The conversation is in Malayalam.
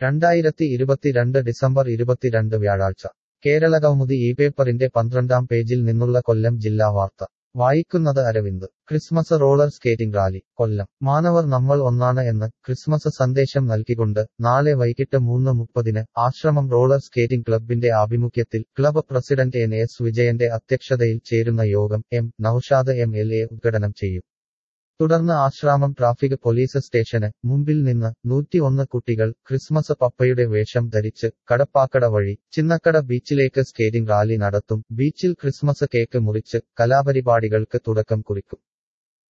രണ്ടായിരത്തി ഇരുപത്തിരണ്ട് ഡിസംബർ ഇരുപത്തിരണ്ട് വ്യാഴാഴ്ച കേരള കൗമുദി ഈ പേപ്പറിന്റെ പന്ത്രണ്ടാം പേജിൽ നിന്നുള്ള കൊല്ലം ജില്ലാ വാർത്ത വായിക്കുന്നത് Aravind Christmas roller skating rally Kollam മാനവർ നമ്മൾ ഒന്നാണ് എന്ന് ക്രിസ്മസ് സന്ദേശം നൽകിക്കൊണ്ട് നാളെ വൈകിട്ട് മൂന്ന് മുപ്പതിന് ആശ്രമം റോളർ സ്കേറ്റിംഗ് ക്ലബിന്റെ ആഭിമുഖ്യത്തിൽ ക്ലബ് പ്രസിഡന്റ് എൻ എസ് വിജയന്റെ അധ്യക്ഷതയിൽ ചേരുന്ന യോഗം M Noushad M L A ഉദ്ഘാടനം ചെയ്യും തുടർന്ന് ആശ്രാമം ട്രാഫിക് പോലീസ് സ്റ്റേഷന് മുമ്പിൽ നിന്ന് നൂറ്റിയൊന്ന് കുട്ടികൾ ക്രിസ്മസ് പപ്പയുടെ വേഷം ധരിച്ച് കടപ്പാക്കട വഴി ചിന്നക്കട ബീച്ചിലേക്ക് സ്കേറ്റിംഗ് റാലി നടത്തും ബീച്ചിൽ ക്രിസ്മസ് കേക്ക് മുറിച്ച് കലാപരിപാടികൾക്ക് തുടക്കം കുറിക്കും